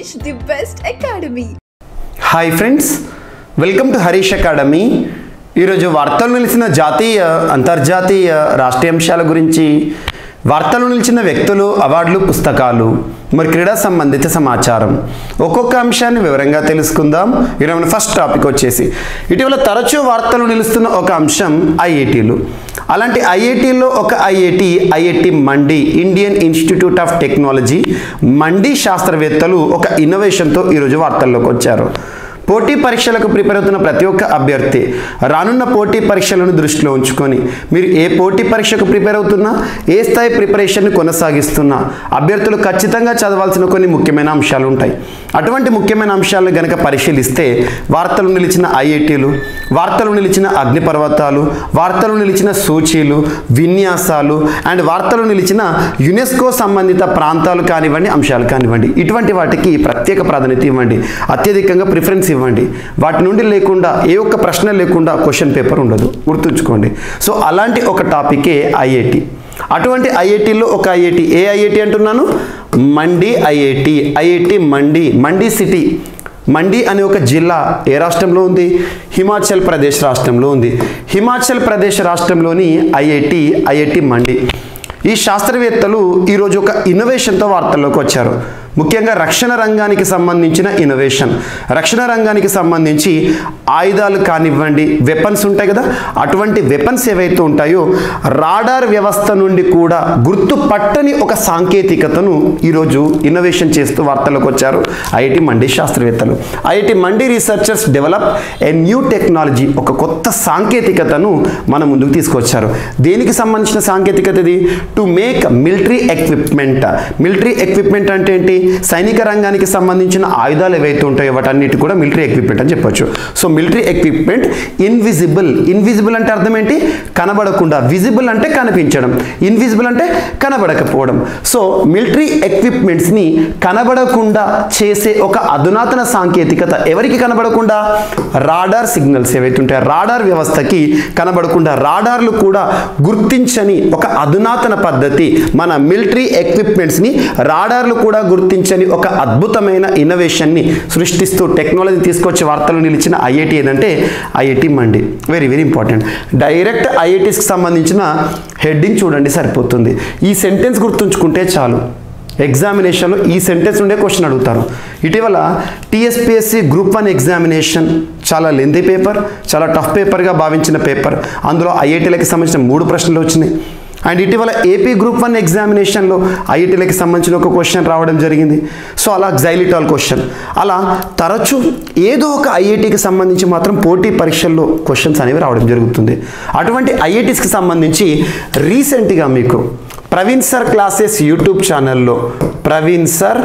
Harish, the best academy. Hi friends welcome to Harish academy ఈరోజు వార్తలు నిలిచిన జాతీయ అంతర్జాతీయ రాష్ట్రీయ అంశాల గురించి వార్తలు నిలిచిన వ్యక్తులు అవార్డులు పుస్తకాలు మరి క్రీడా సంబంధిత సమాచారం ఒక్కొక్క అంశాన్ని వివరంగా తెలుసుకుందాం ఈరోజు ఫస్ట్ టాపిక్ వచ్చేసి ఇటీవల తరచూ వార్తలు నిలుస్తున్న ఒక అంశం ఐఐటీలు అలాంటి ఐఐటీలో ఒక IIT IIT Mandi Indian Institute of Technology Mandi శాస్త్రవేత్తలు ఒక ఇన్నోవేషన్తో ఈరోజు వార్తల్లోకి వచ్చారు పోటీ పరీక్షలకు ప్రిపేర్ అవుతున్న ప్రతి ఒక్క అభ్యర్థి రానున్న పోటీ పరీక్షలను దృష్టిలో ఉంచుకొని మీరు ఏ పోటీ పరీక్షకు ప్రిపేర్ అవుతున్నా ఏ స్థాయి ప్రిపరేషన్ని కొనసాగిస్తున్నా అభ్యర్థులు ఖచ్చితంగా చదవాల్సిన కొన్ని ముఖ్యమైన అంశాలు ఉంటాయి అటువంటి ముఖ్యమైన అంశాలను గనక పరిశీలిస్తే వార్తలు నిలిచిన ఐఐటీలు వార్తలు నిలిచిన అగ్నిపర్వతాలు వార్తలు నిలిచిన సూచీలు విన్యాసాలు అండ్ వార్తలు నిలిచిన యునెస్కో సంబంధిత ప్రాంతాలు కానివ్వండి అంశాలు కానివ్వండి ఇటువంటి వాటికి ప్రత్యేక ప్రాధాన్యత ఇవ్వండి అత్యధికంగా ప్రిఫరెన్స్ ఇవ్వండి వాటి నుండి లేకుండా ఏ ఒక్క ప్రశ్న లేకుండా క్వశ్చన్ పేపర్ ఉండదు గుర్తుంచుకోండి సో అలాంటి ఒక టాపికే ఐఐటి అటువంటి ఐఐటిలో ఒక ఐఐటి ఏ ఐఐటి అంటున్నాను Mandi IIT IIT Mandi Mandi city Mandi అనే ఒక జిల్లా ఏ రాష్ట్రంలో ఉంది హిమాచల్ ప్రదేశ్ రాష్ట్రంలో ఉంది హిమాచల్ ప్రదేశ్ రాష్ట్రంలోని ఐఐటి ఐఐటి మండి ఈ శాస్త్రవేత్తలు ఈరోజు ఒక ఇన్నోవేషన్తో వార్తల్లోకి వచ్చారు ముఖ్యంగా రక్షణ రంగానికి సంబంధించిన ఇన్నోవేషన్ రక్షణ రంగానికి సంబంధించి ఆయుధాలు కానివ్వండి వెపన్స్ ఉంటాయి కదా అటువంటి వెపన్స్ ఏవైతే ఉంటాయో రాడార్ వ్యవస్థ నుండి కూడా గుర్తుపట్టని ఒక సాంకేతికతను ఈరోజు ఇన్నోవేషన్ చేస్తూ వార్తలకు వచ్చారు ఐఐటి మండి శాస్త్రవేత్తలు IIT Mandi researchers develop a new technology ఒక కొత్త సాంకేతికతను మన ముందుకు తీసుకొచ్చారు దేనికి సంబంధించిన సాంకేతికత ఇది to make military equipment military equipment అంటే ఏంటి సైనిక రంగానికి సంబంధించిన ఆయుధాలు ఏవైతే ఉంటాయో వాటన్నిటి కూడా మిలిటరీ ఎక్విప్మెంట్ అని చెప్పొచ్చు so military equipment invisible invisible అంటే అర్థం ఏంటి కనబడకుండా విజిబుల్ అంటే కనిపించడం ఇన్విజిబుల్ అంటే కనబడకపోవడం సో మిలిటరీ ఎక్విప్మెంట్స్ని కనబడకుండా చేసే ఒక అధునాతన సాంకేతికత ఎవరికి కనబడకుండా రాడార్ సిగ్నల్స్ ఏవైతే ఉంటాయో రాడార్ వ్యవస్థకి కనబడకుండా రాడార్లు కూడా గుర్తించని ఒక అధునాతన పద్ధతి మన మిలిటరీ ఎక్విప్మెంట్స్ని రాడార్లు కూడా గుర్తించని ఒక అద్భుతమైన ఇన్నోవేషన్ని సృష్టిస్తూ టెక్నాలజీ తీసుకొచ్చి వార్తలు నిలిచిన ఐఐటి ఏదంటే IIT Mandi very very important direct ఐఐటీస్కి సంబంధించిన హెడ్డింగ్ చూడండి సరిపోతుంది ఈ సెంటెన్స్ గుర్తుంచుకుంటే చాలు ఎగ్జామినేషన్లో ఈ సెంటెన్స్ నుండే క్వశ్చన్ అడుగుతారు ఇటీవల టీఎస్పిఎస్సి గ్రూప్ వన్ ఎగ్జామినేషన్ చాలా లెంతీ పేపర్ చాలా టఫ్ పేపర్గా భావించిన పేపర్ అందులో ఐఐటీలకి సంబంధించిన మూడు ప్రశ్నలు వచ్చినాయి అండ్ ఇటీవల ఏపీ గ్రూప్ వన్ ఎగ్జామినేషన్లో ఐఐటీలకి సంబంధించిన ఒక క్వశ్చన్ రావడం జరిగింది సో అలా జైలిటాల్ క్వశ్చన్ అలా తరచూ ఏదో ఒక ఐఐటికి సంబంధించి మాత్రం పోటీ పరీక్షల్లో క్వశ్చన్స్ అనేవి రావడం జరుగుతుంది అటువంటి ఐఐటీస్కి సంబంధించి రీసెంట్గా మీకు ప్రవీణ్ సార్ క్లాసెస్ యూట్యూబ్ ఛానల్లో ప్రవీణ్ సార్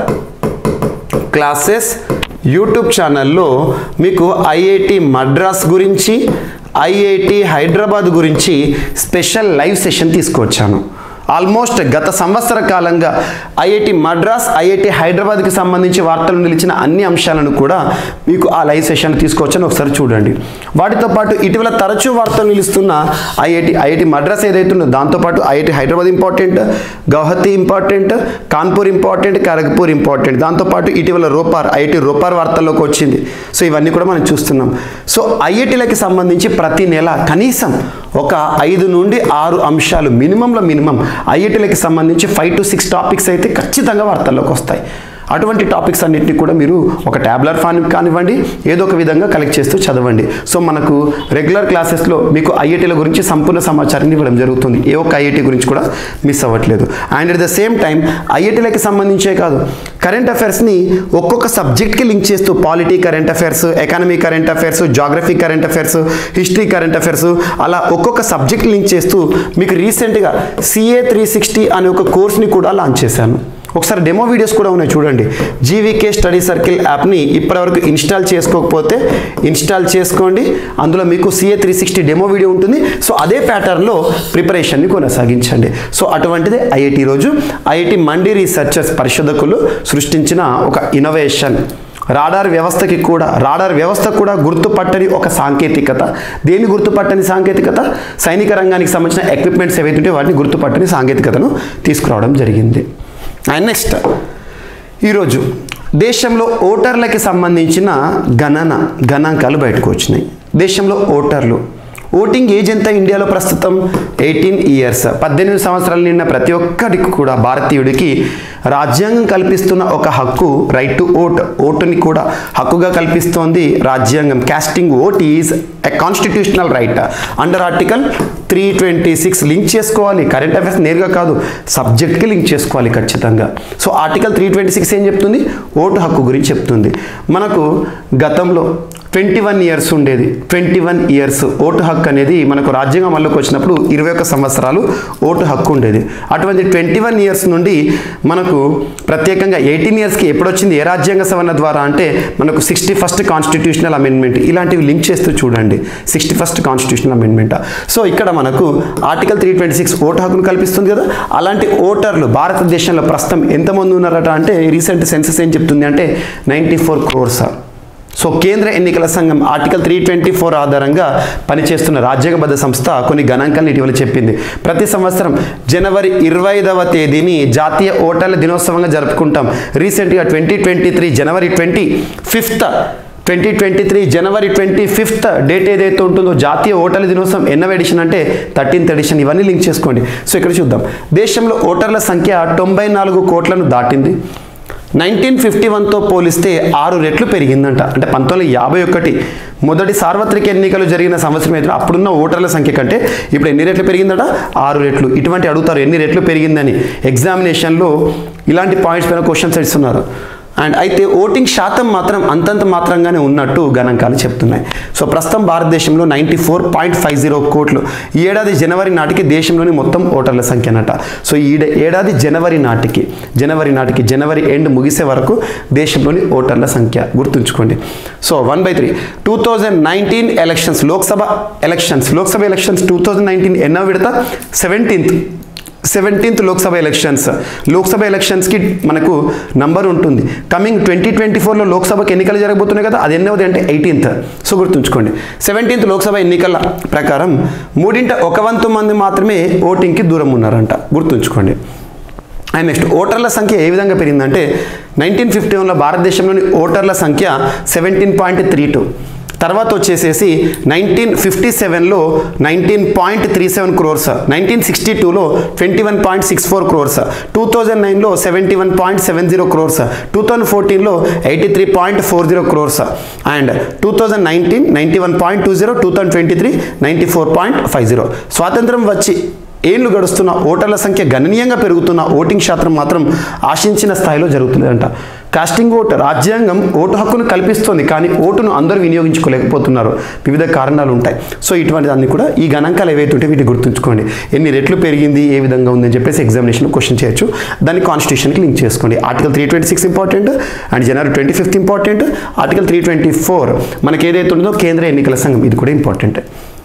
క్లాసెస్ యూట్యూబ్ ఛానల్లో మీకు ఐఐటి మద్రాస్ గురించి ఐఐటి హైదరాబాద్ గురించి స్పెషల్ లైవ్ సెషన్ తీసుకొచ్చాను ఆల్మోస్ట్ గత సంవత్సర కాలంగా ఐఐటి మద్రాస్ ఐఐటి హైదరాబాద్కి సంబంధించి వార్తలు నిలిచిన అన్ని అంశాలను కూడా మీకు ఆ లైవ్ సెషన్ తీసుకొచ్చాను ఒకసారి చూడండి వాటితో పాటు ఇటీవల తరచూ వార్తలు నిలుస్తున్న ఐఐటి ఐఐటి మద్రాస్ ఏదైతే ఉందో దాంతోపాటు IIT Hyderabad important Guwahati important Kanpur important Kharagpur important దాంతోపాటు ఇటీవల రోపార్ ఐఐటి రోపార్ వార్తల్లోకి వచ్చింది సో ఇవన్నీ కూడా మనం చూస్తున్నాం సో ఐఐటీలకి సంబంధించి ప్రతి నెల కనీసం ఒక ఐదు నుండి ఆరు అంశాలు మినిమంలో మినిమం ఐఐటీలకి సంబంధించి ఫైవ్ టు సిక్స్ టాపిక్స్ అయితే ఖచ్చితంగా వార్తల్లోకి వస్తాయి అటువంటి టాపిక్స్ అన్నింటినీ కూడా మీరు ఒక ట్యాబ్లర్ ఫాన్ కానివ్వండి ఏదో ఒక విధంగా కలెక్ట్ చేస్తూ చదవండి సో మనకు రెగ్యులర్ క్లాసెస్లో మీకు ఐఐటీల గురించి సంపూర్ణ సమాచారాన్ని ఇవ్వడం జరుగుతుంది ఏ ఒక్క ఐఐటి గురించి కూడా మిస్ అవ్వట్లేదు and at the same time ఐఐటీలకి సంబంధించే కాదు కరెంట్ అఫైర్స్ని ఒక్కొక్క సబ్జెక్ట్కి లింక్ చేస్తూ polity current affairs economy current affairs geography current affairs history current affairs అలా ఒక్కొక్క సబ్జెక్ట్ లింక్ చేస్తూ మీకు రీసెంట్గా సిఏ త్రీ సిక్స్టీ అనే ఒక కోర్స్ని కూడా లాంచ్ చేశాను ఒకసారి డెమో వీడియోస్ కూడా ఉన్నాయి చూడండి జీవీకే స్టడీ సర్కిల్ యాప్ని ఇప్పటివరకు ఇన్స్టాల్ చేసుకోకపోతే ఇన్స్టాల్ చేసుకోండి అందులో మీకు CA three sixty demo video ఉంటుంది సో అదే ప్యాటర్న్లో ప్రిపరేషన్ని కొనసాగించండి సో అటువంటిదే ఐఐటి రోజు ఐఐటి మండి రీసెర్చర్స్ పరిశోధకులు సృష్టించిన ఒక ఇన్నోవేషన్ రాడార్ వ్యవస్థకి కూడా రాడార్ వ్యవస్థ కూడా గుర్తుపట్టని ఒక సాంకేతికత దేన్ని గుర్తుపట్టని సాంకేతికత సైనిక రంగానికి సంబంధించిన ఎక్విప్మెంట్స్ ఏవైతే ఉంటే వాటిని గుర్తుపట్టని సాంకేతికతను తీసుకురావడం జరిగింది అండ్ నెక్స్ట్ ఈరోజు దేశంలో ఓటర్లకి సంబంధించిన గణన గణాంకాలు బయటకు వచ్చినాయి దేశంలో ఓటర్లు ఓటింగ్ ఏజ్ ఎంత ఇండియాలో ప్రస్తుతం ఎయిటీన్ ఇయర్స్ పద్దెనిమిది సంవత్సరాలు నిన్న ప్రతి ఒక్కరికి కూడా భారతీయుడికి రాజ్యాంగం కల్పిస్తున్న ఒక హక్కు రైట్ టు ఓట్ ఓటుని కూడా హక్కుగా కల్పిస్తోంది రాజ్యాంగం casting vote is a constitutional right under article three twenty six link చేసుకోవాలి కరెంట్ అఫైర్స్ నేరుగా కాదు సబ్జెక్ట్కి లింక్ చేసుకోవాలి ఖచ్చితంగా so article three twenty six ఏం చెప్తుంది ఓటు హక్కు గురించి చెప్తుంది మనకు గతంలో ట్వంటీ వన్ ఇయర్స్ ఉండేది ట్వంటీ వన్ ఇయర్స్ ఓటు హక్కు అనేది మనకు రాజ్యాంగం అమల్లోకి వచ్చినప్పుడు ఇరవై ఒక్క సంవత్సరాలు ఓటు హక్కు ఉండేది అటువంటి ట్వంటీ వన్ ఇయర్స్ నుండి మనకు ప్రత్యేకంగా ఎయిటీన్ ఇయర్స్కి ఎప్పుడు వచ్చింది ఏ రాజ్యాంగ సవరణ ద్వారా అంటే మనకు సిక్స్టీ ఫస్ట్ కాన్స్టిట్యూషనల్ అమెండ్మెంట్ ఇలాంటివి లింక్ చేస్తూ చూడండి sixty first constitutional amendment so ఇక్కడ మనకు article three twenty six vote హక్కును కల్పిస్తుంది కదా అలాంటి ఓటర్లు భారతదేశంలో ప్రస్తుతం ఎంతమంది ఉన్నారట అంటే రీసెంట్ సెన్సెస్ ఏం చెప్తుంది అంటే నైంటీ ఫోర్ క్రోర్స్ సో కేంద్ర ఎన్నికల సంఘం ఆర్టికల్ త్రీ ట్వంటీ ఫోర్ ఆధారంగా పనిచేస్తున్న రాజ్యాంగబద్ధ సంస్థ కొన్ని గణాంకాలను ఇటీవల చెప్పింది ప్రతి సంవత్సరం జనవరి ఇరవై ఐదవ తేదీని జాతీయ ఓటర్ల దినోత్సవంగా జరుపుకుంటాం రీసెంట్గా twenty twenty three January twenty fifth twenty twenty three January twenty fifth date ఏదైతే ఉంటుందో జాతీయ ఓటర్ల దినోత్సవం ఎన్నవ ఎడిషన్ అంటే థర్టీన్త్ ఎడిషన్ ఇవన్నీ లింక్ చేసుకోండి సో ఇక్కడ చూద్దాం దేశంలో ఓటర్ల సంఖ్య తొంభై నాలుగు కోట్లను దాటింది నైన్టీన్ ఫిఫ్టీ వన్తో పోలిస్తే ఆరు రెట్లు పెరిగిందంట అంటే పంతొమ్మిది యాభై ఒకటి మొదటి సార్వత్రిక ఎన్నికలు జరిగిన సంవత్సరం అయితే అప్పుడున్న ఓటర్ల సంఖ్య కంటే ఇప్పుడు ఎన్ని రెట్లు పెరిగిందట ఆరు రెట్లు ఇటువంటి అడుగుతారు ఎన్ని రెట్లు పెరిగిందని ఎగ్జామినేషన్లో ఇలాంటి పాయింట్స్ పైన క్వశ్చన్స్ ఇస్తున్నారు అండ్ అయితే ఓటింగ్ శాతం మాత్రం అంతంత మాత్రంగానే ఉన్నట్టు గణాంకాలు చెప్తున్నాయి సో ప్రస్తుతం భారతదేశంలో ninety four point five zero కోట్లు ఈ ఏడాది జనవరి నాటికి దేశంలోని మొత్తం ఓటర్ల సంఖ్య అన్నట సో ఈ ఏడాది జనవరి నాటికి జనవరి నాటికి జనవరి ఎండ్ ముగిసే వరకు దేశంలోని ఓటర్ల సంఖ్య గుర్తుంచుకోండి so one by three two thousand nineteen elections Lok Sabha elections Lok Sabha elections two thousand nineteen ఎన్నో విడత seventeenth seventeenth Lok Sabha elections Lok Sabha ఎలక్షన్స్కి మనకు నంబర్ ఉంటుంది కమింగ్ ట్వంటీ ట్వంటీ ఫోర్లో లోక్సభకి ఎన్నికలు జరగబోతున్నాయి కదా అది ఎన్నవది అంటే ఎయిటీన్త్ సో గుర్తుంచుకోండి సెవెంటీన్త్ లోక్సభ ఎన్నికల ప్రకారం మూడింట ఒక వంతు మంది మాత్రమే ఓటింగ్కి దూరం ఉన్నారంట గుర్తుంచుకోండి అండ్ నెక్స్ట్ ఓటర్ల సంఖ్య ఏ విధంగా పెరిగిందంటే నైన్టీన్ ఫిఫ్టీ వన్లో భారతదేశంలోని ఓటర్ల సంఖ్య సెవెంటీన్ పాయింట్ త్రీ టూ తర్వాత వచ్చేసేసి నైన్టీన్ ఫిఫ్టీ సెవెన్లో nineteen point three seven crores nineteen sixty టూలో twenty one point six four crores two thousand నైన్లో seventy one point seven zero crores two thousand ఫోర్టీన్లో eighty three point four zero crores and two thousand nineteen ninety one point two zero two thousand twenty three ninety four point five zero స్వాతంత్రం వచ్చి ఏళ్ళు గడుస్తున్న ఓటర్ల సంఖ్య గణనీయంగా పెరుగుతున్న ఓటింగ్ శాతం మాత్రం ఆశించిన స్థాయిలో జరుగుతుందంట కాస్టింగ్ ఓట్ రాజ్యాంగం ఓటు హక్కును కల్పిస్తోంది కానీ ఓటును అందరూ వినియోగించుకోలేకపోతున్నారు వివిధ కారణాలు ఉంటాయి సో ఇటువంటి దాన్ని కూడా ఈ గణాంకాలు ఏవైతే ఉంటే వీటిని గుర్తుంచుకోండి ఎన్ని రెట్లు పెరిగింది ఏ విధంగా ఉందని చెప్పేసి ఎగ్జామినేషన్ క్వశ్చన్ చేయొచ్చు దాన్ని కాన్స్టిట్యూషన్కి లింక్ చేసుకోండి article three twenty six important and January twenty fifth important article three twenty four మనకి ఏదైతే ఉందో కేంద్ర ఎన్నికల సంఘం ఇది కూడా ఇంపార్టెంట్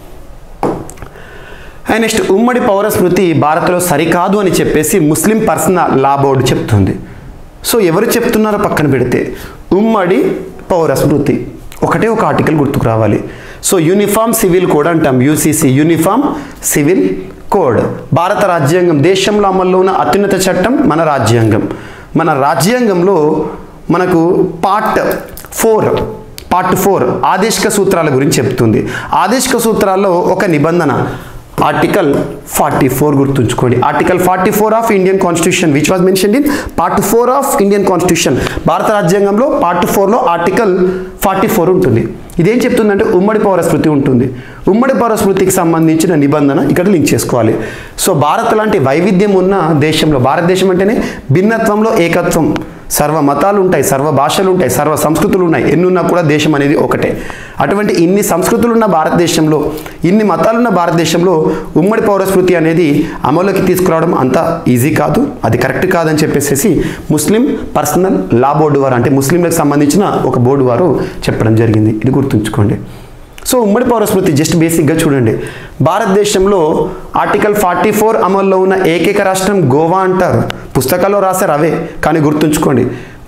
అండ్ నెక్స్ట్ ఉమ్మడి పౌర స్మృతి భారత్లో సరికాదు అని చెప్పేసి ముస్లిం పర్సనల్ లా బోర్డు చెప్తుంది సో ఎవరు చెప్తున్నారో పక్కన పెడితే ఉమ్మడి పౌర స్మృతి ఒకటే ఒక ఆర్టికల్ గుర్తుకు రావాలి సో యూనిఫామ్ సివిల్ కోడ్ అంటాం యూసీసీ యూనిఫామ్ సివిల్ కోడ్ భారత రాజ్యాంగం దేశంలో అమల్లో ఉన్న అత్యున్నత చట్టం మన రాజ్యాంగం మన రాజ్యాంగంలో మనకు పార్ట్ ఫోర్ పార్ట్ ఫోర్ ఆదేశిక సూత్రాల గురించి చెప్తుంది ఆదేశిక సూత్రాల్లో ఒక నిబంధన ఆర్టికల్ ఫార్టీ ఫోర్ గుర్తుంచుకోండి article forty four of Indian constitution which was mention in part four of Indian constitution భారత రాజ్యాంగంలో పార్ట్ ఫోర్లో ఆర్టికల్ ఫార్టీ ఫోర్ ఉంటుంది ఇదేం చెప్తుందంటే ఉమ్మడి పౌర స్మృతి ఉంటుంది ఉమ్మడి పౌర స్మృతికి సంబంధించిన నిబంధన ఇక్కడ లింక్ చేసుకోవాలి సో భారత్ లాంటి వైవిధ్యం ఉన్న దేశంలో భారతదేశం అంటేనే భిన్నత్వంలో ఏకత్వం సర్వ మతాలు ఉంటాయి సర్వ భాషలు ఉంటాయి సర్వ సంస్కృతులు ఉన్నాయి ఎన్నున్నా కూడా దేశం అనేది ఒకటే అటువంటి ఇన్ని సంస్కృతులు ఉన్న భారతదేశంలో ఇన్ని మతాలున్న భారతదేశంలో ఉమ్మడి పౌరస్మృతి అనేది అమలులోకి తీసుకురావడం అంత ఈజీ కాదు అది కరెక్ట్ కాదని చెప్పేసి ముస్లిం పర్సనల్ లా బోర్డు వారు అంటే ముస్లింలకు సంబంధించిన ఒక బోర్డు వారు చెప్పడం జరిగింది ఇది గుర్తుంచుకోండి సో ఉమ్మడి పౌరస్మృతి జస్ట్ బేసిక్గా చూడండి భారతదేశంలో ఆర్టికల్ ఫార్టీ ఫోర్ అమల్లో ఉన్న ఏకైక రాష్ట్రం గోవా అంటారు పుస్తకాల్లో రాశారు అవే కానీ గుర్తుంచుకోండి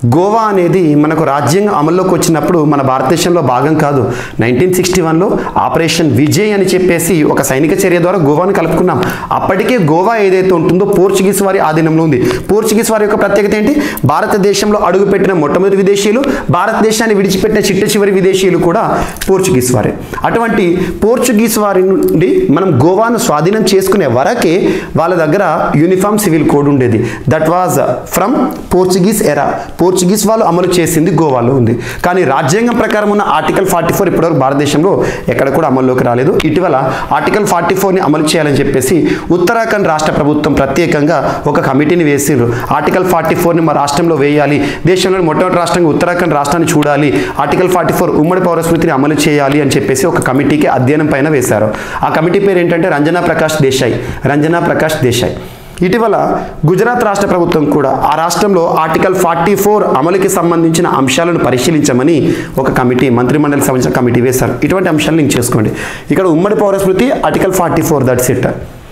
గోవా అనేది మనకు రాజ్యాంగం అమల్లోకి వచ్చినప్పుడు మన భారతదేశంలో భాగం కాదు నైన్టీన్ సిక్స్టీ వన్లో ఆపరేషన్ విజయ్ అని చెప్పేసి ఒక సైనిక చర్య ద్వారా గోవాను కలుపుకున్నాం అప్పటికే గోవా ఏదైతే ఉంటుందో పోర్చుగీస్ వారి ఆధీనంలో ఉంది పోర్చుగీస్ వారి యొక్క ప్రత్యేకత ఏంటి భారతదేశంలో అడుగుపెట్టిన మొట్టమొదటి విదేశీయులు భారతదేశాన్ని విడిచిపెట్టిన చిట్ట చివరి విదేశీయులు కూడా పోర్చుగీస్ వారే అటువంటి పోర్చుగీస్ వారి నుండి మనం గోవాను స్వాధీనం చేసుకునే వరకే వాళ్ళ దగ్గర యూనిఫామ్ సివిల్ కోడ్ ఉండేది that was from Portuguese era Portuguese వాళ్ళు అమలు చేసింది గోవాలో ఉంది కానీ రాజ్యాంగం ప్రకారం ఉన్న ఆర్టికల్ ఫార్టీ ఫోర్ ఇప్పటివరకు భారతదేశంలో ఎక్కడ కూడా అమల్లోకి రాలేదు ఇటీవల ఆర్టికల్ ఫార్టీ ఫోర్ని అమలు చేయాలని చెప్పేసి ఉత్తరాఖండ్ రాష్ట్ర ప్రభుత్వం ప్రత్యేకంగా ఒక కమిటీని వేసిండ్రు ఆర్టికల్ ఫార్టీ ఫోర్ని మా రాష్ట్రంలో వేయాలి దేశంలోని మొట్టమొదటి రాష్ట్రంగా ఉత్తరాఖండ్ రాష్ట్రాన్ని చూడాలి ఆర్టికల్ ఫార్టీ ఫోర్ ఉమ్మడి పౌరస్మృతిని అమలు చేయాలి అని చెప్పేసి ఒక కమిటీకి అధ్యయనం పైన వేశారు ఆ కమిటీ పేరు ఏంటంటే రంజనా ప్రకాష్ దేశాయ్ రంజనా ప్రకాష్ దేశాయ్ ఇటీవల గుజరాత్ రాష్ట్ర ప్రభుత్వం కూడా ఆ రాష్ట్రంలో ఆర్టికల్ ఫార్టీ ఫోర్ అమలుకి సంబంధించిన అంశాలను పరిశీలించమని ఒక కమిటీ మంత్రిమండలికి సంబంధించిన కమిటీ వేశారు ఇటువంటి అంశాలు లింక్ చేసుకోండి ఇక్కడ ఉమ్మడి పౌరస్మృతి article forty four that's it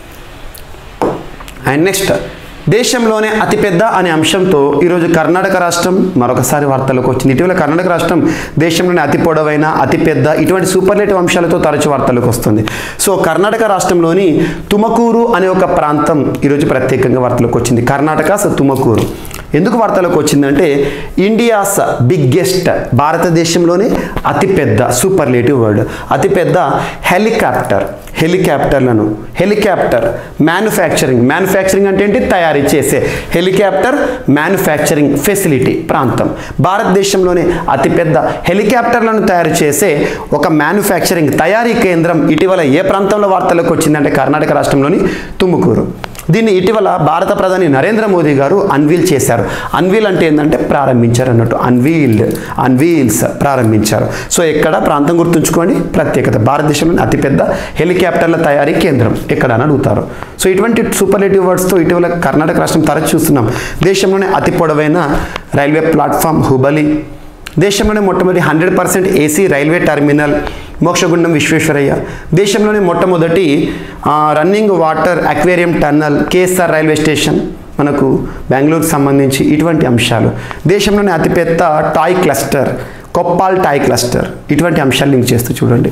and next దేశంలోనే అతిపెద్ద అనే అంశంతో ఈరోజు కర్ణాటక రాష్ట్రం మరొకసారి వార్తలకు వచ్చింది ఇటీవల కర్ణాటక రాష్ట్రం దేశంలోనే అతి పొడవైన అతిపెద్ద ఇటువంటి సూపర్లేటివ్ అంశాలతో తరచు వార్తలకు వస్తుంది సో కర్ణాటక రాష్ట్రంలోని తుమకూరు అనే ఒక ప్రాంతం ఈరోజు ప్రత్యేకంగా వార్తలకు వచ్చింది కర్ణాటక సో తుమకూరు ఎందుకు వార్తలకు వచ్చిందంటే ఇండియాస్ బిగ్గెస్ట్ భారతదేశంలోనే అతిపెద్ద సూపర్లేటివ్ వర్డ్ అతిపెద్ద హెలికాప్టర్ హెలికాప్టర్లను హెలికాప్టర్ మ్యానుఫ్యాక్చరింగ్ మ్యానుఫ్యాక్చరింగ్ అంటే ఏంటి తయారీ చేసే హెలికాప్టర్ మ్యానుఫ్యాక్చరింగ్ ఫెసిలిటీ ప్రాంతం భారతదేశంలోనే అతిపెద్ద హెలికాప్టర్లను తయారు చేసే ఒక మ్యానుఫ్యాక్చరింగ్ తయారీ కేంద్రం ఇటీవల ఏ ప్రాంతంలో వార్తలకు వచ్చిందంటే కర్ణాటక రాష్ట్రంలోని తుముకూరు దీన్ని ఇటీవల భారత ప్రధాని నరేంద్ర మోదీ గారు అన్వీల్ చేశారు అన్వీల్ అంటే ఏంటంటే ప్రారంభించారు అన్నట్టు అన్వీల్డ్ అన్వీల్స్ ప్రారంభించారు సో ఎక్కడ ప్రాంతం గుర్తుంచుకోండి ప్రత్యేకత భారతదేశంలోని అతిపెద్ద హెలికాప్టర్ల తయారీ కేంద్రం ఎక్కడ అని అడుగుతారు సో ఇటువంటి సూపర్లేటివ్ వర్డ్స్తో ఇటీవల కర్ణాటక రాష్ట్రం తరచు చూస్తున్నాం దేశంలోనే అతి పొడవైన రైల్వే ప్లాట్ఫామ్ హుబలి దేశంలోనే మొట్టమొదటి hundred percent AC railway terminal Mokshagundam Visvesvaraya దేశంలోనే మొట్టమొదటి ఆ, running water aquarium tunnel KSR railway station మనకు బెంగళూరుకు సంబంధించి ఇటువంటి అంశాలు దేశంలోనే అతిపెద్ద toy cluster Koppal toy cluster ఇటువంటి అంశాలు లింక్ చేస్తూ చూడండి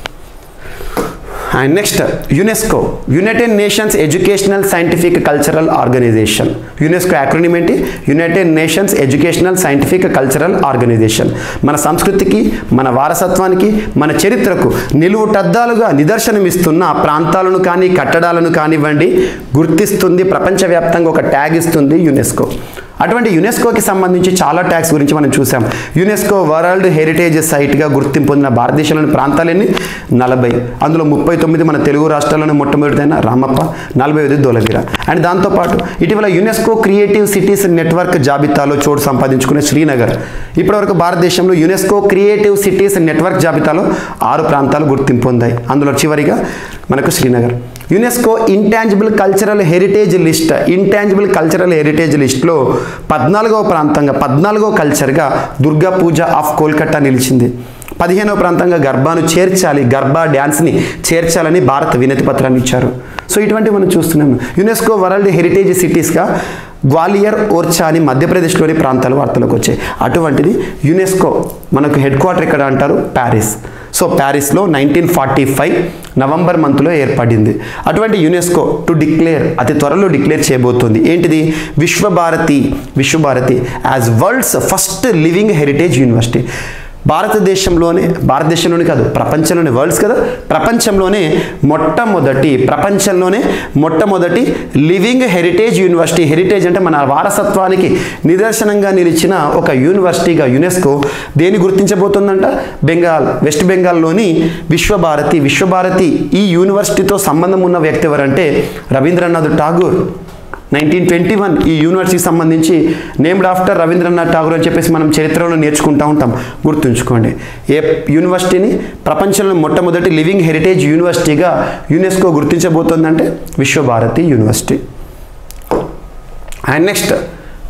and next UNESCO United Nations Educational Scientific Cultural Organization UNESCO acronym ఏంటి United Nations Educational Scientific Cultural Organization మన సంస్కృతికి మన వారసత్వానికి మన చరిత్రకు నిలువుటద్దాలుగా నిదర్శనమిస్తున్న ప్రాంతాలను కానీ కట్టడాలను కానివ్వండి గుర్తిస్తుంది ప్రపంచవ్యాప్తంగా ఒక ట్యాగ్ ఇస్తుంది యునెస్కో అటువంటి యునెస్కోకి సంబంధించి చాలా ట్యాగ్స్ గురించి మనం చూసాం యునెస్కో వరల్డ్ హెరిటేజ్ సైట్గా గుర్తింపు పొందిన భారతదేశంలోని ప్రాంతాలన్నీ నలభై అందులో ముప్పై తొమ్మిది మన తెలుగు రాష్ట్రాల్లోనే మొట్టమొదటిదైన రామప్ప నలభై ఐదు దొలవీర అండ్ దాంతోపాటు ఇటీవల యునెస్కో క్రియేటివ్ సిటీస్ నెట్వర్క్ జాబితాలో చోటు సంపాదించుకునే శ్రీనగర్ ఇప్పటివరకు భారతదేశంలో యునెస్కో క్రియేటివ్ సిటీస్ నెట్వర్క్ జాబితాలో ఆరు ప్రాంతాలు గుర్తింపు పొందాయి అందులో చివరిగా మనకు Srinagar UNESCO intangible cultural heritage list intangible cultural heritage లిస్ట్లో పద్నాలుగవ ప్రాంతంగా పద్నాలుగో కల్చర్గా దుర్గా పూజ ఆఫ్ కోల్కతా నిలిచింది పదిహేనవ ప్రాంతంగా గర్బాను చేర్చాలి గర్భా డ్యాన్స్ని చేర్చాలని భారత్ వినతి పత్రాన్ని ఇచ్చారు సో ఇటువంటివి మనం చూస్తున్నాము యునెస్కో వరల్డ్ హెరిటేజ్ సిటీస్గా గ్వాలియర్ ఓర్చా అని మధ్యప్రదేశ్లోని ప్రాంతాలు వార్తలకు వచ్చాయి అటువంటిది యునెస్కో మనకు హెడ్ క్వార్టర్ ఎక్కడ అంటారు ప్యారిస్ సో ప్యారిస్లో నైన్టీన్ ఫార్టీ ఫైవ్ నవంబర్ మంత్లో ఏర్పడింది అటువంటి యునెస్కో టు డిక్లేర్ అతి త్వరలో డిక్లేర్ చేయబోతోంది ఏంటిది Visva Bharati Visva Bharati as world's first living heritage university భారతదేశంలోనే భారతదేశంలోనే కాదు ప్రపంచంలోనే వరల్డ్స్ కదా ప్రపంచంలోనే మొట్టమొదటి ప్రపంచంలోనే మొట్టమొదటి లివింగ్ హెరిటేజ్ యూనివర్సిటీ హెరిటేజ్ అంటే మన వారసత్వానికి నిదర్శనంగా నిలిచిన ఒక యూనివర్సిటీగా యునెస్కో దేని గుర్తించబోతుందంట బెంగాల్ వెస్ట్ బెంగాల్లోని విశ్వభారతి విశ్వభారతి ఈ యూనివర్సిటీతో సంబంధం ఉన్న వ్యక్తి ఎవరంటే Rabindranath Tagore nineteen twenty one ఈ యూనివర్సిటీకి సంబంధించి నేమ్డ్ ఆఫ్టర్ రవీంద్రనాథ్ ఠాగూర్ అని చెప్పేసి మనం చరిత్రలో నేర్చుకుంటూ ఉంటాం గుర్తుంచుకోండి ఏ యూనివర్సిటీని ప్రపంచంలో మొట్టమొదటి లివింగ్ హెరిటేజ్ యూనివర్సిటీగా యునెస్కో గుర్తించబోతోందంటే విశ్వభారతి యూనివర్సిటీ అండ్ నెక్స్ట్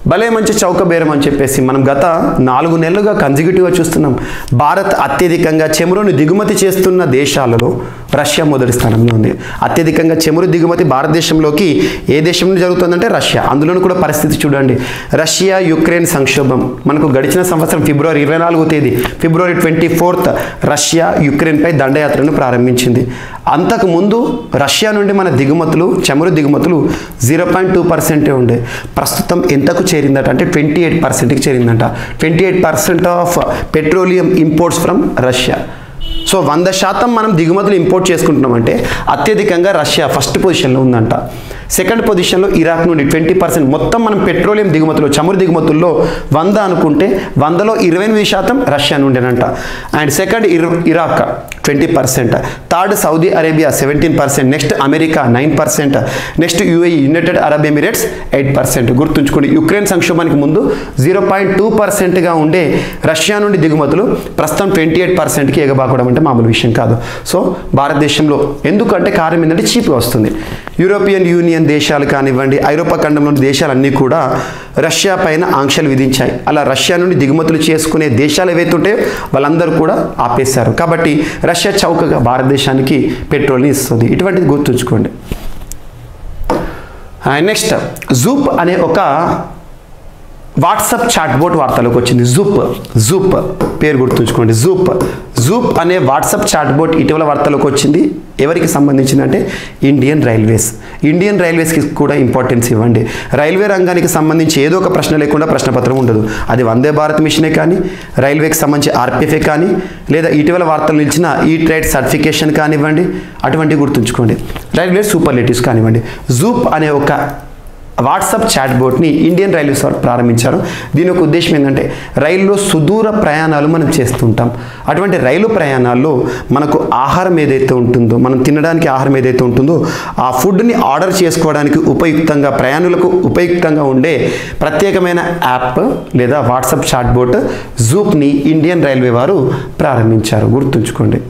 భలే మంచి చౌక బేరం అని చెప్పేసి మనం గత నాలుగు నెలలుగా కన్జిక్యూటివ్గా చూస్తున్నాం భారత్ అత్యధికంగా చమురును దిగుమతి చేస్తున్న దేశాలలో రష్యా మొదటి స్థానంలో ఉంది అత్యధికంగా చమురు దిగుమతి భారతదేశంలోకి ఏ దేశం నుండి జరుగుతుందంటే రష్యా అందులోనూ కూడా పరిస్థితి చూడండి రష్యా యుక్రెయిన్ సంక్షోభం మనకు గడిచిన సంవత్సరం ఫిబ్రవరి ఇరవై నాలుగో తేదీ ఫిబ్రవరి ట్వంటీ ఫోర్త్ రష్యా యుక్రెయిన్పై దండయాత్రను ప్రారంభించింది అంతకు ముందు రష్యా నుండి మన దిగుమతులు చమురు దిగుమతులు జీరో పాయింట్ టూ పర్సెంటే ఉండే ప్రస్తుతం ఎంతకు చేరిందట అంటే ట్వంటీ ఎయిట్ పర్సెంట్కి చేరిందంట twenty eight percent of petroleum imports from Russia so వంద శాతం మనం దిగుమతులు ఇంపోర్ట్ చేసుకుంటున్నామంటే అత్యధికంగా రష్యా ఫస్ట్ పొజిషన్లో ఉందంట సెకండ్ పొజిషన్లో ఇరాక్ నుండి ట్వంటీ పర్సెంట్ మొత్తం మనం పెట్రోలియం దిగుమతులు చమురు దిగుమతుల్లో వంద అనుకుంటే వందలో ఇరవై ఎనిమిది శాతం రష్యా నుండేనంట అండ్ సెకండ్ ఇర్ Iraq twenty percent third Saudi Arabia seventeen percent next America nine percent next UAE United Arab Emirates eight percent గుర్తుంచుకోండి యుక్రెయిన్ సంక్షోభానికి ముందు జీరో పాయింట్ టూ పర్సెంట్గా ఉండే రష్యా నుండి దిగుమతులు ప్రస్తుతం ట్వంటీ ఎయిట్ పర్సెంట్కి ఎగబాకడం అంటే మామూలు విషయం కాదు సో భారతదేశంలో ఎందుకంటే కారణం ఏంటంటే చీప్గా వస్తుంది యూరోపియన్ యూనియన్ దేశాలు కానివ్వండి ఐరోపా ఖండంలోని దేశాలన్నీ కూడా రష్యా పైన ఆంక్షలు విధించాయి అలా రష్యా నుండి దిగుమతులు చేసుకునే దేశాలు ఏవైతే ఉంటాయో వాళ్ళందరూ కూడా ఆపేశారు కాబట్టి రష్యా చౌకగా భారతదేశానికి పెట్రోల్ని ఇస్తుంది ఇటువంటిది గుర్తుంచుకోండి నెక్స్ట్ జూప్ అనే ఒక వాట్సాప్ చాట్ బోట్ వార్తలోకి వచ్చింది జూప్ జూప్ పేరు గుర్తుంచుకోండి జూప్ జూప్ అనే వాట్సాప్ చాట్ బోట్ ఇటీవల వార్తలోకి వచ్చింది ఎవరికి సంబంధించిందంటే ఇండియన్ రైల్వేస్ ఇండియన్ రైల్వేస్కి కూడా ఇంపార్టెన్స్ ఇవ్వండి రైల్వే రంగానికి సంబంధించి ఏదో ఒక ప్రశ్న లేకుండా ప్రశ్నపత్రం ఉండదు అది వందే భారత్ మిషనే కానీ రైల్వేకి సంబంధించి ఆర్పిఎఫ్ఏ కానీ లేదా ఇటీవల వార్తలు నిలిచిన ఈ ట్రేడ్ సర్టిఫికేషన్ కానివ్వండి అటువంటివి గుర్తుంచుకోండి రైల్వే సూపర్లేటివ్స్ కానివ్వండి జూప్ అనే ఒక వాట్సాప్ చాట్ బోట్ని ఇండియన్ రైల్వేస్ వారు ప్రారంభించారు దీని యొక్క ఉద్దేశం ఏంటంటే రైల్లో సుదూర ప్రయాణాలు మనం చేస్తుంటాం అటువంటి రైలు ప్రయాణాల్లో మనకు ఆహారం ఏదైతే ఉంటుందో మనం తినడానికి ఆహారం ఏదైతే ఉంటుందో ఆ ఫుడ్ని ఆర్డర్ చేసుకోవడానికి ఉపయుక్తంగా ప్రయాణులకు ఉపయుక్తంగా ఉండే ప్రత్యేకమైన యాప్ లేదా వాట్సాప్ చాట్ బోట్ జూప్ని ఇండియన్ రైల్వే వారు ప్రారంభించారు గుర్తుంచుకోండి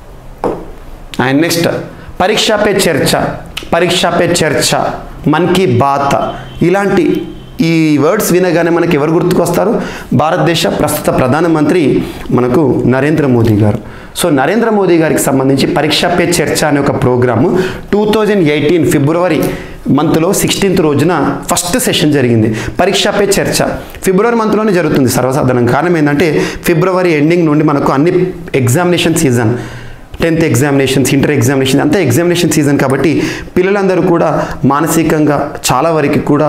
అండ్ నెక్స్ట్ పరీక్ష పే చర్చ పరీక్ష పే చర్చ మన్ కీ బాత్ ఇలాంటి ఈ వర్డ్స్ వినగానే మనకి ఎవరు గుర్తుకొస్తారు భారతదేశ ప్రస్తుత ప్రధానమంత్రి మనకు నరేంద్ర మోదీ గారు సో నరేంద్ర మోదీ గారికి సంబంధించి పరీక్ష పే చర్చ అనే ఒక programme two thousand eighteen February మంత్లో సిక్స్టీన్త్ రోజున ఫస్ట్ సెషన్ జరిగింది పరీక్ష పే చర్చ ఫిబ్రవరి మంత్లోనే జరుగుతుంది సర్వసాధారణం కారణం ఏంటంటే ఫిబ్రవరి ఎండింగ్ నుండి మనకు అన్ని examination season tenth examinations inter examination అంతా ఎగ్జామినేషన్ సీజన్ కాబట్టి పిల్లలందరూ కూడా మానసికంగా చాలా వరకు కూడా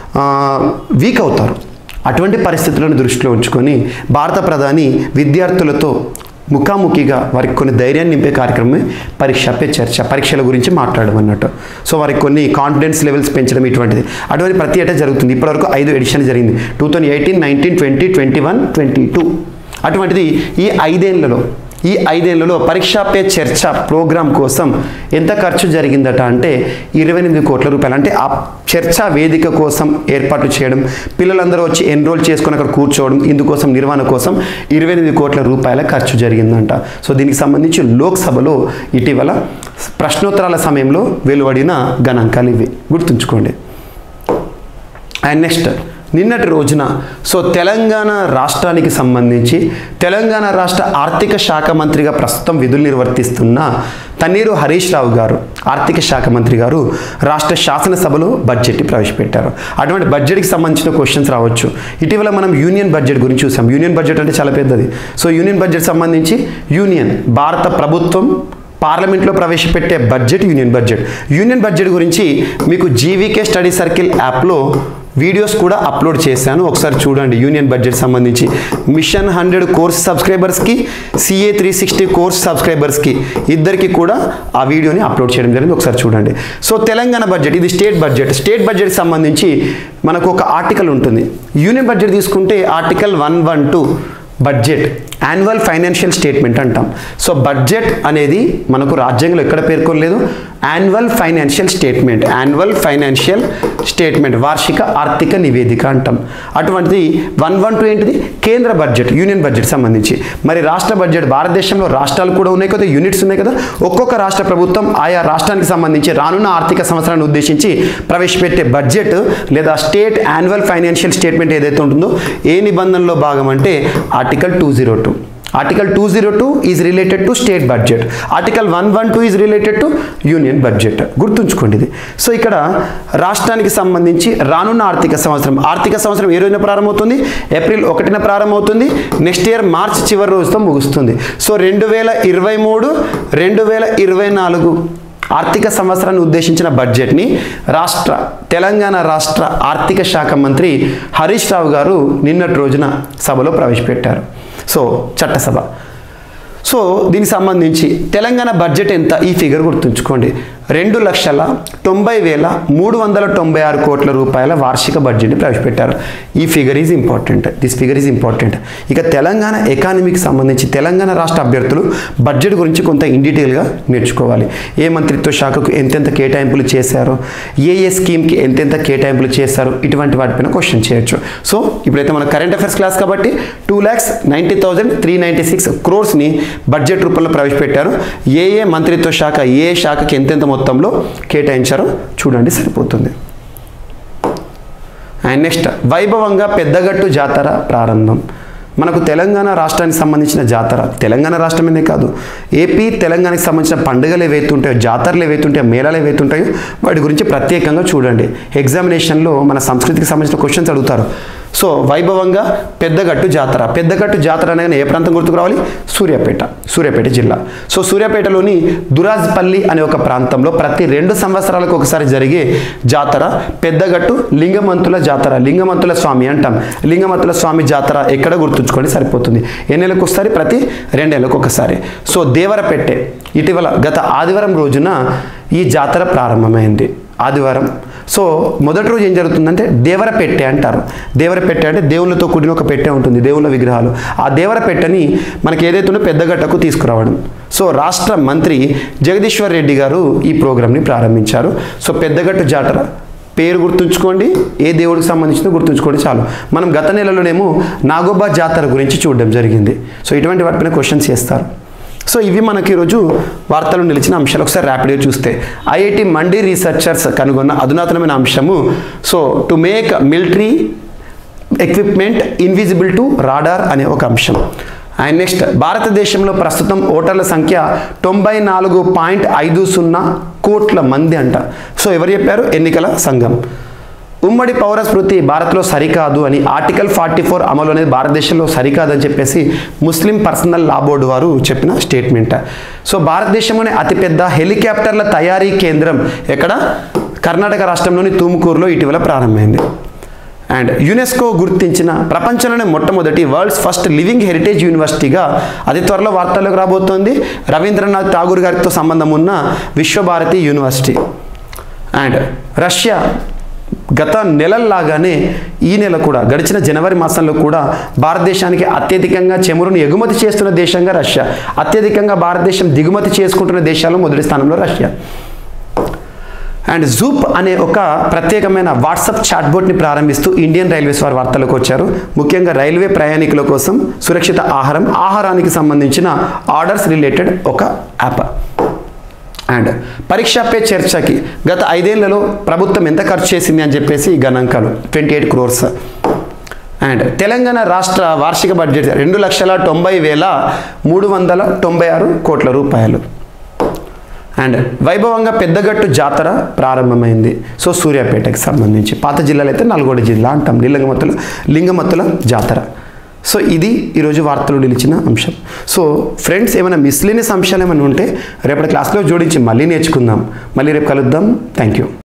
వీక్ అవుతారు అటువంటి పరిస్థితులను దృష్టిలో ఉంచుకొని భారత ప్రధాని విద్యార్థులతో ముఖాముఖిగా వారికి కొన్ని ధైర్యాన్ని నింపే కార్యక్రమమే పరీక్ష పే చర్చ పరీక్షల గురించి మాట్లాడడం అన్నట్టు సో వారికి కొన్ని కాన్ఫిడెన్స్ లెవెల్స్ పెంచడం ఇటువంటిది అటువంటి ప్రతి ఏటా జరుగుతుంది ఇప్పటివరకు ఐదు ఎడిషన్ జరిగింది two thousand eighteen nineteen twenty twenty one twenty two అటువంటిది ఈ ఐదేళ్లలో ఈ ఐదేళ్లలో పరీక్షా పే చర్చ ప్రోగ్రాం కోసం ఎంత ఖర్చు జరిగిందట అంటే ఇరవై ఎనిమిది కోట్ల రూపాయలు అంటే ఆ చర్చా వేదిక కోసం ఏర్పాటు చేయడం పిల్లలందరూ వచ్చి ఎన్రోల్ చేసుకొని అక్కడ కూర్చోవడం ఇందుకోసం నిర్వహణ కోసం ఇరవై ఎనిమిది కోట్ల రూపాయల ఖర్చు జరిగిందంట సో దీనికి సంబంధించి లోక్సభలో ఇటీవల ప్రశ్నోత్తరాల సమయంలో వెలువడిన గణాంకాలు ఇవి గుర్తుంచుకోండి అండ్ నెక్స్ట్ నిన్నటి రోజున సో తెలంగాణ రాష్ట్రానికి సంబంధించి తెలంగాణ రాష్ట్ర ఆర్థిక శాఖ మంత్రిగా ప్రస్తుతం విధులు నిర్వర్తిస్తున్న తన్నీరు హరీష్ రావు గారు ఆర్థిక శాఖ మంత్రి గారు రాష్ట్ర శాసనసభలో బడ్జెట్ని ప్రవేశపెట్టారు అటువంటి బడ్జెట్కి సంబంధించిన క్వశ్చన్స్ రావచ్చు ఇటీవల మనం యూనియన్ బడ్జెట్ గురించి చూసాం యూనియన్ బడ్జెట్ అంటే చాలా పెద్దది సో యూనియన్ బడ్జెట్ సంబంధించి యూనియన్ భారత ప్రభుత్వం పార్లమెంట్లో ప్రవేశపెట్టే budget union budget union budget గురించి మీకు జీవీకే స్టడీ సర్కిల్ యాప్లో వీడియోస్ కూడా అప్లోడ్ చేశాను ఒకసారి చూడండి యూనియన్ బడ్జెట్ సంబంధించి మిషన్ హండ్రెడ్ కోర్స్ సబ్స్క్రైబర్స్కి సిఏ త్రీ సిక్స్టీ కోర్స్ సబ్స్క్రైబర్స్కి ఇద్దరికి కూడా ఆ వీడియోని అప్లోడ్ చేయడం జరిగింది ఒకసారి చూడండి సో తెలంగాణ బడ్జెట్ ఇది స్టేట్ బడ్జెట్ స్టేట్ బడ్జెట్ సంబంధించి మనకు ఒక ఆర్టికల్ ఉంటుంది యూనియన్ బడ్జెట్ తీసుకుంటే article one one two budget annual financial statement అంటాం సో బడ్జెట్ అనేది మనకు రాజ్యాంగంలో ఎక్కడ పేర్కొనలేదు annual financial statement annual financial statement వార్షిక ఆర్థిక నివేదిక అంటాం అటువంటిది వన్ వన్ టూ ఏంటిది కేంద్ర బడ్జెట్ యూనియన్ బడ్జెట్ సంబంధించి మరి రాష్ట్ర బడ్జెట్ భారతదేశంలో రాష్ట్రాలు కూడా ఉన్నాయి కదా యూనిట్స్ ఉన్నాయి కదా ఒక్కొక్క రాష్ట్ర ప్రభుత్వం ఆయా రాష్ట్రానికి సంబంధించి రానున్న ఆర్థిక సంవత్సరాన్ని ఉద్దేశించి ప్రవేశపెట్టే బడ్జెట్ లేదా స్టేట్ యాన్యువల్ ఫైనాన్షియల్ స్టేట్మెంట్ ఏదైతే ఉంటుందో ఏ నిబంధనలో భాగం అంటే article two zero two article two zero two is related to state budget article one one two is related to union budget గుర్తుంచుకోండి ఇది సో ఇక్కడ రాష్ట్రానికి సంబంధించి రానున్న ఆర్థిక సంవత్సరం ఆర్థిక సంవత్సరం ఏ రోజున ప్రారంభమవుతుంది ఏప్రిల్ ఒకటిన ప్రారంభమవుతుంది నెక్స్ట్ ఇయర్ మార్చ్ చివరి రోజుతో ముగుస్తుంది సో రెండు వేల ఇరవై మూడు రెండు వేల ఇరవై నాలుగు ఆర్థిక సంవత్సరాన్ని ఉద్దేశించిన బడ్జెట్ని రాష్ట్ర తెలంగాణ రాష్ట్ర ఆర్థిక శాఖ మంత్రి హరీష్ రావు గారు నిన్నటి రోజున సభలో ప్రవేశపెట్టారు సో చట్టసభ సో దీనికి సంబంధించి తెలంగాణ బడ్జెట్ ఎంత ఈ ఫిగర్ గుర్తుంచుకోండి రెండు లక్షల తొంభై వేల మూడు వందల తొంభై ఆరు కోట్ల రూపాయల వార్షిక బడ్జెట్ని ప్రవేశపెట్టారు ఈ figure is important this figure is important ఇక తెలంగాణ ఎకానమీకి సంబంధించి తెలంగాణ రాష్ట్ర అభ్యర్థులు బడ్జెట్ గురించి కొంత ఇన్ డీటెయిల్గా నేర్చుకోవాలి ఏ మంత్రిత్వ శాఖకు ఎంతెంత కేటాయింపులు చేశారు ఏ ఏ స్కీమ్కి ఎంతెంత కేటాయింపులు చేశారు ఇటువంటి వాటిపైన క్వశ్చన్ చేయొచ్చు సో ఇప్పుడైతే మన కరెంట్ అఫైర్స్ క్లాస్ కాబట్టి two lakhs ninety thousand three ninety six క్రోర్స్ని బడ్జెట్ రూపంలో ప్రవేశపెట్టారు ఏ ఏ మంత్రిత్వ శాఖ ఏ ఏ శాఖకి ఎంతెంత మొత్తంలో కేటాయించారో చూడండి సరిపోతుంది అండ్ నెక్స్ట్ వైభవంగా పెద్దగట్టు జాతర ప్రారంభం మనకు తెలంగాణ రాష్ట్రానికి సంబంధించిన జాతర తెలంగాణ రాష్ట్రమేనే కాదు ఏపీ తెలంగాణకి సంబంధించిన పండుగలు ఏవైతే ఉంటాయో జాతరలు ఏవైతే ఉంటాయో మేళాలు ఏవైతే ఉంటాయో వాటి గురించి ప్రత్యేకంగా చూడండి ఎగ్జామినేషన్లో మన సంస్కృతికి సంబంధించిన క్వశ్చన్స్ అడుగుతారు సో వైభవంగా పెద్దగట్టు జాతర పెద్దగట్టు జాతర అనగానే ఏ ప్రాంతం గుర్తుకు రావాలి సూర్యాపేట సూర్యాపేట జిల్లా సో సూర్యాపేటలోని దురాజ్పల్లి అనే ఒక ప్రాంతంలో ప్రతి రెండు సంవత్సరాలకు ఒకసారి జరిగే జాతర పెద్దగట్టు లింగమంతుల జాతర లింగమంతుల స్వామి అంటాం లింగమంతుల స్వామి జాతర ఎక్కడ గుర్తుంచుకోండి సరిపోతుంది ఎన్ని నెలలకు ఒకసారి ప్రతి రెండేళ్ళకు ఒకసారి సో దేవరపెట్టె ఇటీవల గత ఆదివారం రోజున ఈ జాతర ప్రారంభమైంది ఆదివారం సో మొదటి రోజు ఏం జరుగుతుందంటే దేవర పెట్టె అంటారు దేవర పెట్టె అంటే దేవుళ్ళతో కూడిన ఒక పెట్టె ఉంటుంది దేవుళ్ళ విగ్రహాలు ఆ దేవర పెట్టెని మనకి ఏదైతే ఉందో పెద్దగట్టకు తీసుకురావడం సో రాష్ట్ర మంత్రి జగదీశ్వర్ రెడ్డి గారు ఈ ప్రోగ్రామ్ని ప్రారంభించారు సో పెద్దగట్టు జాతర పేరు గుర్తుంచుకోండి ఏ దేవుడికి సంబంధించిందో గుర్తుంచుకోండి చాలు మనం గత నెలలోనేమో నాగోబా జాతర గురించి చూడడం జరిగింది సో ఇటువంటి వాటిపైన క్వశ్చన్స్ చేస్తారు సో ఇవి మనకి ఈరోజు వార్తలు నిలిచిన అంశాలు ఒకసారి ర్యాపిడ్గా చూస్తే ఐఐటి మండి రీసెర్చర్స్ కనుగొన్న అధునాతనమైన అంశము so to make military equipment invisible to radar అనే ఒక అంశం అండ్ నెక్స్ట్ భారతదేశంలో ప్రస్తుతం ఓటర్ల సంఖ్య తొంభై నాలుగు పాయింట్ ఐదు సున్నా కోట్ల మంది అంట సో ఎవరు చెప్పారు ఎన్నికల సంఘం ఉమ్మడి పౌర స్మృతి భారత్లో సరికాదు అని ఆర్టికల్ ఫార్టీ ఫోర్ అమలు అనేది భారతదేశంలో సరికాదు అని చెప్పేసి ముస్లిం పర్సనల్ లా బోర్డు వారు చెప్పిన స్టేట్మెంట్ సో భారతదేశంలోనే అతిపెద్ద హెలికాప్టర్ల తయారీ కేంద్రం ఎక్కడ కర్ణాటక రాష్ట్రంలోని తుముకూరులో ఇటీవల ప్రారంభమైంది అండ్ యునెస్కో గుర్తించిన ప్రపంచంలోనే మొట్టమొదటి వరల్డ్స్ ఫస్ట్ లివింగ్ హెరిటేజ్ యూనివర్సిటీగా అతి త్వరలో వార్తల్లోకి రాబోతోంది రవీంద్రనాథ్ ఠాగూర్ గారితో సంబంధం ఉన్న విశ్వభారతి యూనివర్సిటీ అండ్ రష్యా గత నెలల్లాగానే ఈ నెల కూడా గడిచిన జనవరి మాసంలో కూడా భారతదేశానికి అత్యధికంగా చమురును ఎగుమతి చేస్తున్న దేశంగా రష్యా అత్యధికంగా భారతదేశం దిగుమతి చేసుకుంటున్న దేశాల్లో మొదటి స్థానంలో రష్యా అండ్ జూప్ అనే ఒక ప్రత్యేకమైన వాట్సాప్ చాట్బోట్ని ప్రారంభిస్తూ ఇండియన్ రైల్వేస్ వారు వార్తలకు వచ్చారు ముఖ్యంగా రైల్వే ప్రయాణికుల కోసం సురక్షిత ఆహారం ఆహారానికి సంబంధించిన ఆర్డర్స్ రిలేటెడ్ ఒక యాప్ అండ్ పరీక్ష పే చర్చకి గత ఐదేళ్లలో ప్రభుత్వం ఎంత ఖర్చు చేసింది అని చెప్పేసి గణాంకాలు twenty eight crores and Telangana రాష్ట్ర వార్షిక బడ్జెట్ రెండు లక్షల తొంభై వేల మూడు వందల తొంభై ఆరు కోట్ల రూపాయలు అండ్ వైభవంగా పెద్దగట్టు జాతర ప్రారంభమైంది సో సూర్యాపేటకి సంబంధించి పాత జిల్లాలో అయితే నల్గొండ జిల్లా అంటాం లింగమత్తుల లింగమత్తుల జాతర సో ఇది ఈరోజు వార్తలు నిలిచిన అంశం సో ఫ్రెండ్స్ ఏమైనా మిస్లీనియస్ అంశాలు ఏమైనా ఉంటే రేపటి క్లాస్లో జోడించి మళ్ళీ నేర్చుకుందాం మళ్ళీ రేపు కలుద్దాం థ్యాంక్ యూ